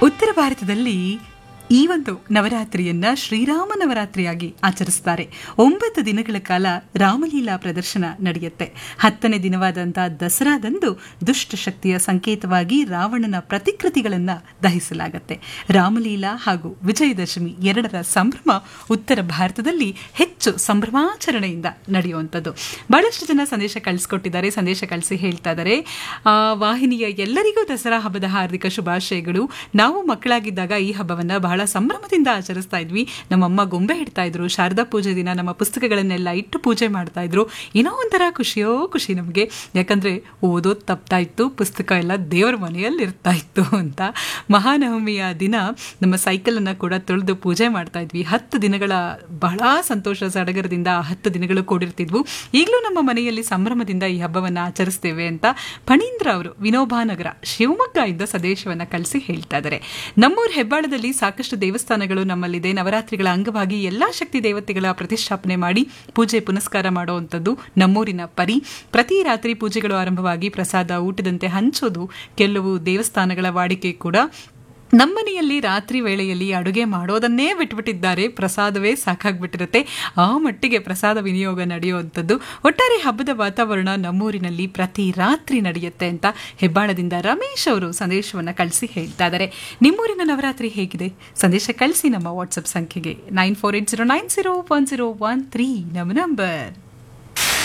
ಉತ್ತರ ಭಾರತದಲ್ಲಿ ಈ ಒಂದು ನವರಾತ್ರಿಯನ್ನ ಶ್ರೀರಾಮ ನವರಾತ್ರಿಯಾಗಿ ಆಚರಿಸ್ತಾರೆ ಒಂಬತ್ತು ದಿನಗಳ ಕಾಲ ರಾಮಲೀಲಾ ಪ್ರದರ್ಶನ ನಡೆಯುತ್ತೆ ಹತ್ತನೇ ದಿನವಾದಂಥ ದಸರಾದಂದು ದುಷ್ಟ ಶಕ್ತಿಯ ಸಂಕೇತವಾಗಿ ರಾವಣನ ಪ್ರತಿಕೃತಿಗಳನ್ನು ದಹಿಸಲಾಗತ್ತೆ ರಾಮಲೀಲಾ ಹಾಗೂ ವಿಜಯದಶಮಿ ಎರಡರ ಸಂಭ್ರಮ ಉತ್ತರ ಭಾರತದಲ್ಲಿ ಹೆಚ್ಚು ಸಂಭ್ರಮಾಚರಣೆಯಿಂದ ನಡೆಯುವಂಥದ್ದು ಬಹಳಷ್ಟು ಜನ ಸಂದೇಶ ಕಳಿಸ್ಕೊಟ್ಟಿದ್ದಾರೆ ಸಂದೇಶ ಕಳಿಸಿ ಹೇಳ್ತಾ ಇದ್ದಾರೆ ಆ, ವಾಹಿನಿಯ ಎಲ್ಲರಿಗೂ ದಸರಾ ಹಬ್ಬದ ಹಾರ್ದಿಕ ಶುಭಾಶಯಗಳು ನಾವು ಮಕ್ಕಳಾಗಿದ್ದಾಗ ಈ ಹಬ್ಬವನ್ನ ಬಹಳ ಸಂಭ್ರಮದಿಂದ ಆಚರಿಸ್ತಾ ಇದ್ವಿ ನಮ್ಮಮ್ಮ ಗೊಂಬೆ ಇಡ್ತಾ ಇದ್ರು ಶಾರದಾ ಪೂಜೆ ದಿನ ನಮ್ಮ ಪುಸ್ತಕಗಳನ್ನೆಲ್ಲ ಇಟ್ಟು ಪೂಜೆ ಮಾಡ್ತಾ ಇದ್ರು ಏನೋ ಒಂಥರ ಖುಷಿಯೋ ಖುಷಿ ನಮಗೆ ಯಾಕಂದ್ರೆ ಓದೋದು ತಪ್ತಾ ಇತ್ತು ಪುಸ್ತಕ ಎಲ್ಲ ದೇವರ ಮನೆಯಲ್ಲಿ ಇರ್ತಾ ಇತ್ತು ಅಂತ ಮಹಾನವಮಿಯ ದಿನ ನಮ್ಮ ಸೈಕಲನ್ನು ಕೂಡ ತೊಳೆದು ಪೂಜೆ ಮಾಡ್ತಾ ಇದ್ವಿ ಹತ್ತು ದಿನಗಳ ಬಹಳ ಸಂತೋಷ ಸಡಗರದಿಂದ ಆ ಹತ್ತು ದಿನಗಳು ಕೂಡಿರ್ತಿದ್ವು ಈಗಲೂ ನಮ್ಮ ಮನೆಯಲ್ಲಿ ಸಂಭ್ರಮದಿಂದ ಈ ಹಬ್ಬವನ್ನು ಆಚರಿಸ್ತೇವೆ ಅಂತ ಫಣೀಂದ್ರ ಅವರು ವಿನೋಬಾನಗರ ಶಿವಮೊಗ್ಗ ಇಂದ ಸಂದೇಶವನ್ನ ಕಳಿಸಿ ಹೇಳ್ತಾ ಇದ್ದಾರೆ ನಮ್ಮೂರ ಹೆಬ್ಬಾಳದಲ್ಲಿ ಸಾಕಷ್ಟು ದೇವಸ್ಥಾನಗಳು ನಮ್ಮಲ್ಲಿದೆ ನವರಾತ್ರಿಗಳ ಅಂಗವಾಗಿ ಎಲ್ಲಾ ಶಕ್ತಿ ದೇವತೆಗಳ ಪ್ರತಿಷ್ಠಾಪನೆ ಮಾಡಿ ಪೂಜೆ ಪುನಸ್ಕಾರ ಮಾಡುವಂಥದ್ದು ನಮ್ಮೂರಿನ ಪರಿ ಪ್ರತಿ ರಾತ್ರಿ ಪೂಜೆಗಳು ಆರಂಭವಾಗಿ ಪ್ರಸಾದ ಊಟದಂತೆ ಹಂಚೋದು ಕೆಲವು ದೇವಸ್ಥಾನಗಳ ವಾಡಿಕೆ ಕೂಡ ನಮ್ಮನೆಯಲ್ಲಿ ರಾತ್ರಿ ವೇಳೆಯಲ್ಲಿ ಅಡುಗೆ ಮಾಡೋದನ್ನೇ ಬಿಟ್ಬಿಟ್ಟಿದ್ದಾರೆ ಪ್ರಸಾದವೇ ಸಾಕಾಗ್ಬಿಟ್ಟಿರುತ್ತೆ ಆ ಮಟ್ಟಿಗೆ ಪ್ರಸಾದ ವಿನಿಯೋಗ ನಡೆಯುವಂಥದ್ದು ಒಟ್ಟಾರೆ ಹಬ್ಬದ ವಾತಾವರಣ ನಮ್ಮೂರಿನಲ್ಲಿ ಪ್ರತಿ ರಾತ್ರಿ ನಡೆಯುತ್ತೆ ಅಂತ ಹೆಬ್ಬಾಳದಿಂದ ರಮೇಶ್ ಅವರು ಸಂದೇಶವನ್ನು ಕಳಿಸಿ ಹೇಳ್ತಾ ಇದ್ದಾರೆ ನಿಮ್ಮೂರಿನ ನವರಾತ್ರಿ ಹೇಗಿದೆ ಸಂದೇಶ ಕಳಿಸಿ ನಮ್ಮ ವಾಟ್ಸಪ್ ಸಂಖ್ಯೆಗೆ nine four eight zero nine zero one zero one three ನಮ್ಮ ನಂಬರ್